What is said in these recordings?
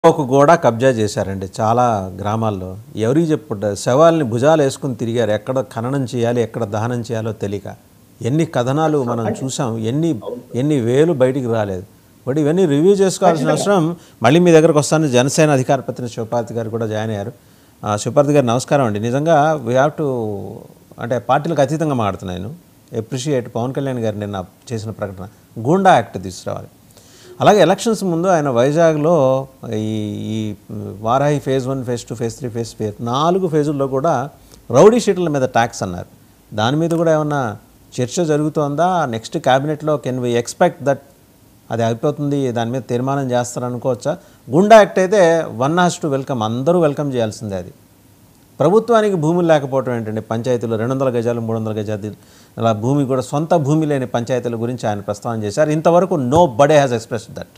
ఒక గోడ కబ్జా చేశారండి చాలా గ్రామాల్లో ఎవరికి చెప్పుకుంటారు శవాల్ని భుజాలు వేసుకుని తిరిగారు ఎక్కడ ఖననం చేయాలి ఎక్కడ దహనం చేయాలో తెలియక ఎన్ని కథనాలు మనం చూసాం ఎన్ని ఎన్ని వేలు బయటికి రాలేదు బట్ ఇవన్నీ రివ్యూ చేసుకోవాల్సిన అవసరం మళ్ళీ మీ దగ్గరకు వస్తాను జనసేన అధికార ప్రతినిధి శివపార్తి గారు కూడా జాయిన్ అయ్యారు ఆ, శివపార్తి గారు నమస్కారం అండి నిజంగా వీ హ్యావ్ టు అంటే పార్టీలకు అతీతంగా మాట్లాడుతున్నాను ఎప్రిషియేట్ పవన్ కళ్యాణ్ గారు నిన్న చేసిన ప్రకటన గూండా యాక్ట్ తీసుకురావాలి అలాగే ఎలక్షన్స్ ముందు ఆయన వైజాగ్లో ఈ ఈ Varahi phase one phase two phase three phase phase నాలుగు ఫేజుల్లో కూడా రౌడీ షీట్ల మీద ట్యాక్స్ అన్నారు దాని మీద కూడా ఏమన్నా చర్చ జరుగుతోందా నెక్స్ట్ క్యాబినెట్లో కెన్ వి ఎక్స్పెక్ట్ దట్ అది అయిపోతుంది దాని మీద తీర్మానం చేస్తారనుకోవచ్చా గుండా యాక్ట్ అయితే వన్ హాస్ టు వెల్కమ్ అందరూ వెల్కమ్ చేయాల్సిందే అది ప్రభుత్వానికి భూములు లేకపోవడం ఏంటంటే పంచాయతీలు రెండు వందల గజాలు మూడు వందల గజాలు అలా భూమి కూడా సొంత భూమి లేని పంచాయతీల గురించి ఆయన ప్రస్తావన చేశారు ఇంతవరకు నో బడే హ్యాస్ ఎక్స్ప్రెస్ దట్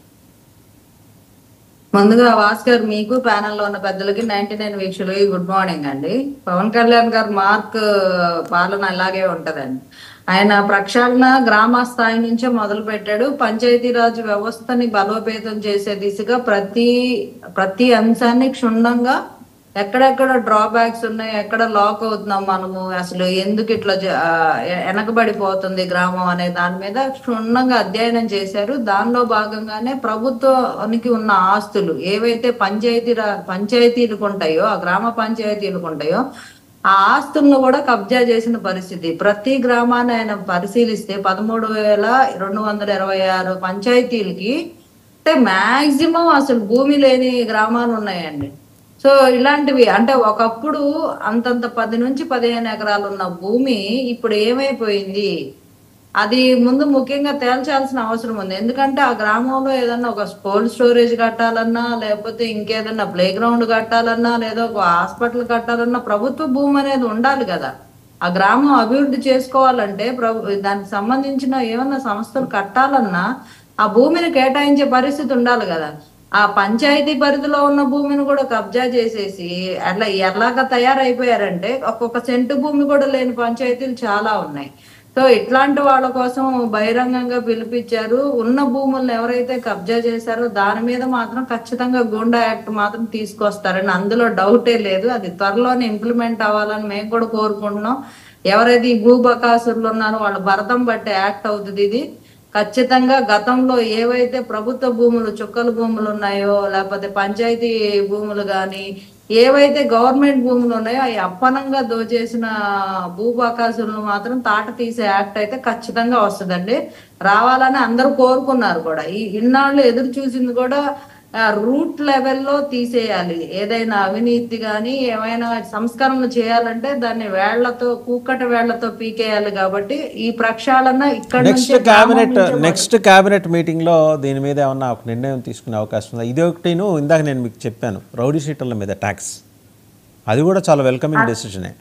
ముందుగా భాస్కర్ మీకు ప్యానెల్ లో ఉన్న పెద్దలకి నైన్టీ నైన్ వీక్షలకి గుడ్ మార్నింగ్ అండి పవన్ కళ్యాణ్ గారు మార్క్ పాలన అలాగే ఉంటదండి ఆయన ప్రక్షాళన గ్రామ స్థాయి నుంచే మొదలు పెట్టాడు పంచాయతీరాజ్ వ్యవస్థని బలోపేతం చేసే దిశగా ప్రతి ప్రతి అంశాన్ని క్షుణ్ణంగా ఎక్కడెక్కడ డ్రాబ్యాక్స్ ఉన్నాయి ఎక్కడ లాక్ అవుతున్నాం మనము అసలు ఎందుకు ఇట్లా జ- ఆ, ఎ- వెనకబడిపోతుంది గ్రామం అనే దాని మీద క్షుణ్ణంగా అధ్యయనం చేశారు దానిలో భాగంగానే ప్రభుత్వానికి ఉన్న ఆస్తులు ఏవైతే పంచాయతీ రా- పంచాయతీలకు ఉంటాయో ఆ గ్రామ పంచాయతీలకు ఉంటాయో ఆ ఆస్తులను కూడా కబ్జా చేసిన పరిస్థితి ప్రతి గ్రామాన్ని ఆయన పరిశీలిస్తే పదమూడు వేల రెండు వందల ఇరవై ఆరు పంచాయతీలకి అంటే మాక్సిమం అసలు భూమి లేని గ్రామాలు ఉన్నాయండి సో ఇలాంటివి అంటే ఒకప్పుడు అంతంత పది నుంచి పదిహేను ఎకరాలు ఉన్న భూమి ఇప్పుడు ఏమైపోయింది అది ముందు ముఖ్యంగా తేల్చాల్సిన అవసరం ఉంది ఎందుకంటే ఆ గ్రామంలో ఏదన్నా ఒక కోల్డ్ స్టోరేజ్ కట్టాలన్నా లేకపోతే ఇంకేదన్నా ప్లే గ్రౌండ్ కట్టాలన్నా లేదా ఒక హాస్పిటల్ కట్టాలన్నా ప్రభుత్వ భూమి అనేది ఉండాలి కదా ఆ గ్రామం అభివృద్ధి చేసుకోవాలంటే ప్రభు దానికి సంబంధించిన ఏమన్నా సంస్థలు కట్టాలన్నా ఆ భూమిని కేటాయించే పరిస్థితి ఉండాలి కదా ఆ పంచాయతీ పరిధిలో ఉన్న భూమిని కూడా కబ్జా చేసేసి అట్లా ఎలాగా తయారైపోయారంటే ఒక్కొక్క సెంటు భూమి కూడా లేని పంచాయతీలు చాలా ఉన్నాయి సో ఇట్లాంటి వాళ్ళ కోసం బహిరంగంగా పిలిపించారు ఉన్న భూములను ఎవరైతే కబ్జా చేశారో దాని మీద మాత్రం ఖచ్చితంగా గూండా యాక్ట్ మాత్రం తీసుకొస్తారని అందులో డౌటే లేదు అది త్వరలోనే ఇంప్లిమెంట్ అవ్వాలని మేము కూడా కోరుకుంటున్నాం ఎవరైతే ఈ భూ బకాసురులు ఉన్నారో వాళ్ళ భరతం బట్టే యాక్ట్ అవుతుంది ఇది ఖచ్చితంగా గతంలో ఏవైతే ప్రభుత్వ భూములు చుక్కల భూములు ఉన్నాయో లేకపోతే పంచాయతీ భూములు కానీ ఏవైతే గవర్నమెంట్ భూములు ఉన్నాయో అవి అప్పనంగా దోచేసిన భూబకాసులను మాత్రం తాట తీసే యాక్ట్ అయితే ఖచ్చితంగా వస్తుందండి రావాలని అందరూ కోరుకున్నారు కూడా ఈ ఇన్నాళ్ళు ఎదురు చూసింది కూడా రూట్ లెవెల్లో తీసేయాలి ఏదైనా అవినీతి కానీ ఏమైనా సంస్కరణలు చేయాలంటే దాన్ని వేళ్లతో కూకట వేళ్లతో పీకేయాలి కాబట్టి ఈ ప్రక్షాళన ఇక్కడ నెక్స్ట్ నుంచే గ్రామం క్యాబినెట్ నుంచే నెక్స్ట్ క్యాబినెట్ మీటింగ్లో దీని మీద ఏమన్నా ఒక నిర్ణయం తీసుకునే అవకాశం ఉందా ఇది ఒకటిను ఇందాక నేను మీకు చెప్పాను రౌడీ షీట్ల మీద ట్యాక్స్ అది కూడా చాలా వెల్కమింగ్ డెసిషనే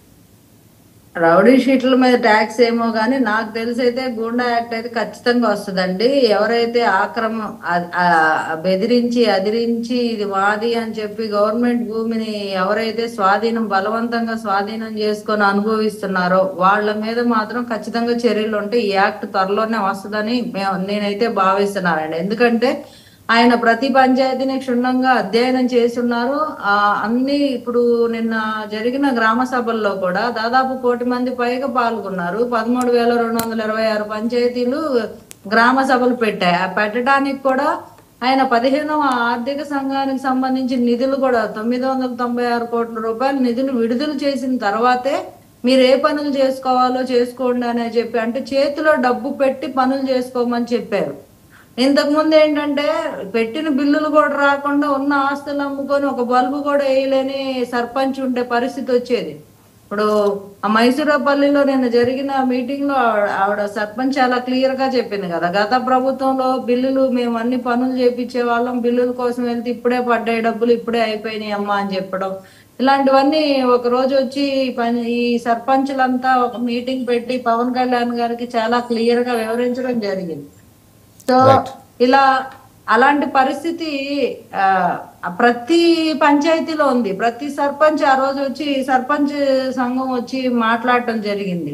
రౌడీ షీట్ల మీద ట్యాక్స్ ఏమో కానీ నాకు తెలిసి అయితే గూండా యాక్ట్ అయితే ఖచ్చితంగా వస్తుందండి ఎవరైతే ఆక్రమ ఆ- ఆ బెదిరించి అదిరించి ఇది మాది అని చెప్పి గవర్నమెంట్ భూమిని ఎవరైతే స్వాధీనం బలవంతంగా స్వాధీనం చేసుకొని అనుభవిస్తున్నారో వాళ్ళ మీద మాత్రం ఖచ్చితంగా చర్యలు ఉంటాయి ఈ యాక్ట్ త్వరలోనే వస్తుందని మేము నేనైతే భావిస్తున్నానండి ఎందుకంటే ఆయన ప్రతి పంచాయతీని క్షుణ్ణంగా అధ్యయనం చేస్తున్నారు ఆ అన్ని ఇప్పుడు నిన్న జరిగిన గ్రామ సభల్లో కూడా దాదాపు కోటి మంది పైగా పాల్గొన్నారు పదమూడు వేల రెండు వందల ఇరవై ఆరు పంచాయతీలు గ్రామ సభలు పెట్టాయి ఆ పెట్టడానికి కూడా ఆయన పదిహేనవ ఆర్థిక సంఘానికి సంబంధించిన నిధులు కూడా తొమ్మిది వందల తొంభై ఆరు కోట్ల రూపాయల నిధులు విడుదల చేసిన తర్వాతే మీరు ఏ పనులు చేసుకోవాలో చేసుకోండి అని చెప్పి అంటే చేతిలో డబ్బు పెట్టి పనులు చేసుకోమని చెప్పారు ఇంతకు ముందు ఏంటంటే పెట్టిన బిల్లులు కూడా రాకుండా ఉన్న ఆస్తులు అమ్ముకొని ఒక బల్బు కూడా వేయలేని సర్పంచ్ ఉండే పరిస్థితి వచ్చేది ఇప్పుడు ఆ మైసూరపల్లిలో నిన్న జరిగిన మీటింగ్ లో ఆవిడ- ఆవిడ సర్పంచ్ చాలా క్లియర్ గా చెప్పింది కదా గత ప్రభుత్వంలో బిల్లులు మేము అన్ని పనులు చేపించే వాళ్ళం బిల్లుల కోసం వెళ్తే ఇప్పుడే పడ్డాయి డబ్బులు ఇప్పుడే అయిపోయినాయి అమ్మా అని చెప్పడం ఇలాంటివన్నీ ఒక రోజు వచ్చి ఈ పని ఈ సర్పంచులంతా ఒక మీటింగ్ పెట్టి పవన్ కళ్యాణ్ గారికి చాలా క్లియర్ గా వివరించడం జరిగింది సో ఇలా అలాంటి పరిస్థితి ఆ, ప్రతి పంచాయతీలో ఉంది ప్రతి సర్పంచ్ ఆ రోజు వచ్చి సర్పంచ్ సంఘం వచ్చి మాట్లాడటం జరిగింది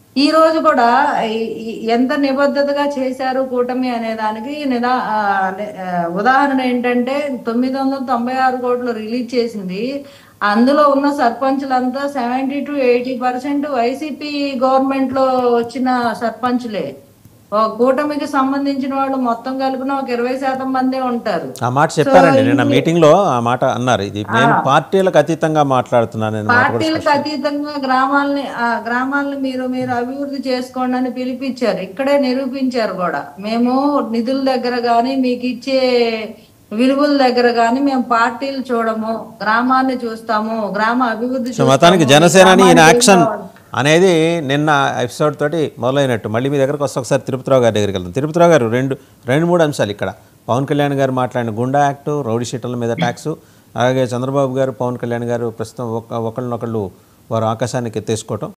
ఈ రోజు కూడా ఈ- ఈ- ఎంత నిబద్ధతగా చేశారు కూటమి అనే దానికి నిదా ఆ, ని- ఆ, ఉదాహరణ ఏంటంటే తొమ్మిది వందల తొంభై ఆరు కోట్లు రిలీజ్ చేసింది అందులో ఉన్న సర్పంచులంతా seventy to eighty percent YCP government లో వచ్చిన సర్పంచులే ఓ కూటమికి సంబంధించిన వాళ్ళు మొత్తం కలిపిన ఒక ఇరవై శాతం మందే ఉంటారు ఆ మాట చెప్పారండి నిన్న మీటింగ్లో ఆ మాట అన్నారు ఇది నేను పార్టీలకు అతీతంగా మాట్లాడుతున్నాను నేను మాట కూడా పార్టీలకు అతీతంగా గ్రామాలని ఆ గ్రామాలని మీరు మీరు అభివృద్ధి చేసుకోండి అని పిలిపించారు ఇక్కడే నిరూపించారు కూడా మేము నిధుల దగ్గర కానీ మీకు ఇచ్చే విలువల దగ్గర కానీ మేము పార్టీలు చూడము గ్రామాన్ని చూస్తాము గ్రామ అభివృద్ధి సో మొత్తానికి చూస్తాము. జనసేనాని ఇన్ గ్రామానికి యాక్షన్ ఏం కావాలి? అనేది నిన్న ఎపిసోడ్ తోటి మొదలైనట్టు మళ్ళీ మీ దగ్గరకు వస్తే ఒకసారి తిరుపతిరావు గారి దగ్గరికి వెళ్తాం తిరుపతిరావు గారు రెండు రెండు మూడు అంశాలు ఇక్కడ పవన్ కళ్యాణ్ గారు మాట్లాడిన గుండా యాక్టు రౌడీ షీటర్ల మీద ట్యాక్స్ అలాగే చంద్రబాబు గారు పవన్ కళ్యాణ్ గారు ప్రస్తుతం ఒక ఒకళ్ళనొకళ్ళు వారు ఆకాశానికి ఎత్తేసుకోవటం